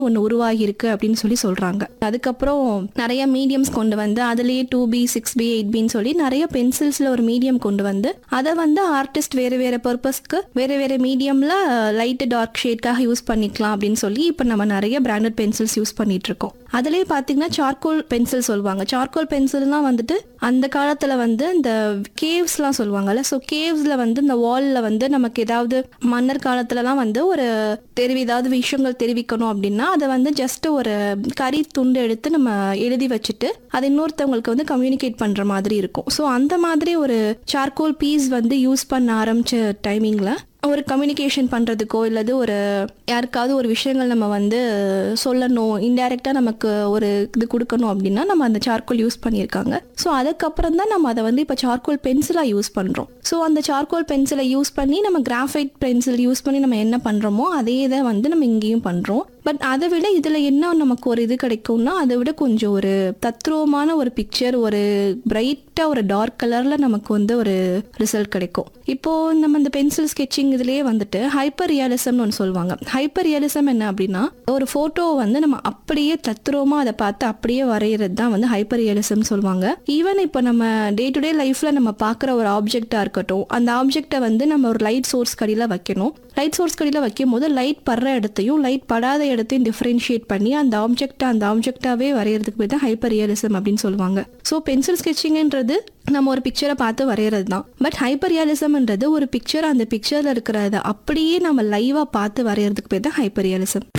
ஒன்று உருவாகி இருக்கு அப்படின்னு சொல்லி சொல்றாங்க அதுக்கப்புறம் நிறைய மீடியம்ஸ் கொண்டு வந்து அதுலேயே two B six B eight பின்னு சொல்லி நிறைய பென்சில்ஸ்ல ஒரு மீடியம் கொண்டு வந்து அதை வந்து ஆர்டிஸ்ட் வேற வேற பர்பஸ்க்கு வேற வேற மீடியம்ல லைட் டார்க் ஷேட்காக யூஸ் பண்ணிக்கலாம் அப்படின்னு சொல்லி இப்போ நம்ம நிறைய பிராண்டட் பென்சில்ஸ் யூஸ் பண்ணிட்டு இருக்கோம் அதுலேயே பார்த்தீங்கன்னா சார்கோல் பென்சில் சொல்லுவாங்க சார்கோல் பென்சில்னால் வந்துட்டு அந்த காலத்தில் வந்து இந்த கேவ்ஸ்லாம் சொல்லுவாங்கல்ல ஸோ கேவ்ஸில் வந்து இந்த வாலில் வந்து நமக்கு ஏதாவது மன்னர் காலத்துலலாம் வந்து ஒரு தெரிவி ஏதாவது விஷயங்கள் தெரிவிக்கணும் அப்படின்னா அதை வந்து ஜஸ்ட் ஒரு கறி துண்டு எடுத்து நம்ம எழுதி வச்சுட்டு அது இன்னொருத்தவங்களுக்கு வந்து கம்யூனிகேட் பண்ணுற மாதிரி இருக்கும் ஸோ அந்த மாதிரி ஒரு சார்கோல் பீஸ் வந்து யூஸ் பண்ண ஆரம்பிச்ச டைமிங்கில் ஒரு கம்யூனிகேஷன் பண்ணுறதுக்கோ இல்லது ஒரு யாருக்காவது ஒரு விஷயங்கள் நம்ம வந்து சொல்லணும் இன்டைரக்டாக நமக்கு ஒரு இது கொடுக்கணும் அப்படின்னா நம்ம அந்த சார்கோல் யூஸ் பண்ணியிருக்காங்க ஸோ அதுக்கப்புறம் தான் நம்ம அதை வந்து இப்போ சார்கோல் பென்சிலாக யூஸ் பண்ணுறோம் ஸோ அந்த சார்கோல் பென்சிலை யூஸ் பண்ணி நம்ம கிராஃபைட் பென்சில் யூஸ் பண்ணி நம்ம என்ன பண்ணுறோமோ அதே இதை வந்து நம்ம இங்கேயும் பண்ணுறோம் பட் அதை விட இதில் என்ன நமக்கு ஒரு இது கிடைக்கும்னா அதை விட கொஞ்சம் ஒரு தத்ரூபமான ஒரு பிக்சர் ஒரு பிரைட்டாக ஒரு டார்க் கலரில் நமக்கு வந்து ஒரு ரிசல்ட் கிடைக்கும் இப்போ நம்ம இந்த பென்சில் ஸ்கெட்சிங் இதுலேயே வந்துட்டு ஹைப்பர் ரியாலிசம்னு ஒன்று சொல்லுவாங்க ஹைப்பர் ரியாலிசம் என்ன அப்படின்னா ஒரு ஃபோட்டோவை வந்து நம்ம அப்படியே தத்ரூபமாக அதை பார்த்து அப்படியே வரைகிறது தான் வந்து ஹைப்பர் ரியலிசம் சொல்லுவாங்க ஈவன் இப்போ நம்ம டே டு டே லைஃப்பில் நம்ம பார்க்குற ஒரு ஆப்ஜெக்டாக இருக்கட்டும் அந்த ஆப்ஜெக்டை வந்து நம்ம ஒரு லைட் சோர்ஸ் கடியில் வைக்கணும் லைட் சோர்ஸ் கடியில் வைக்கும் போது லைட் படுற இடத்தையும் லைட் படாத இடத்தையும் டிஃப்ரென்ஷியேட் பண்ணி அந்த ஆப்ஜெக்டை அந்த ஆப்ஜெக்டாவே வரைகிறதுக்கு பேர் தான் ஹைப்பர் ரியலிசம் அப்படின்னு சொல்லுவாங்க ஸோ பென்சில் ஸ்கெட்சிங்ன்றது நம்ம ஒரு பிக்சரை பார்த்து வரைகிறது தான் பட் ஹைப்பர் ரியலிசம்ன்றது ஒரு பிக்சர் அந்த பிக்சரில் இருக்கிறத அப்படியே நம்ம லைவாக பார்த்து வரைகிறதுக்கு பேர் தான் ஹைப்பர் ரியலிசம்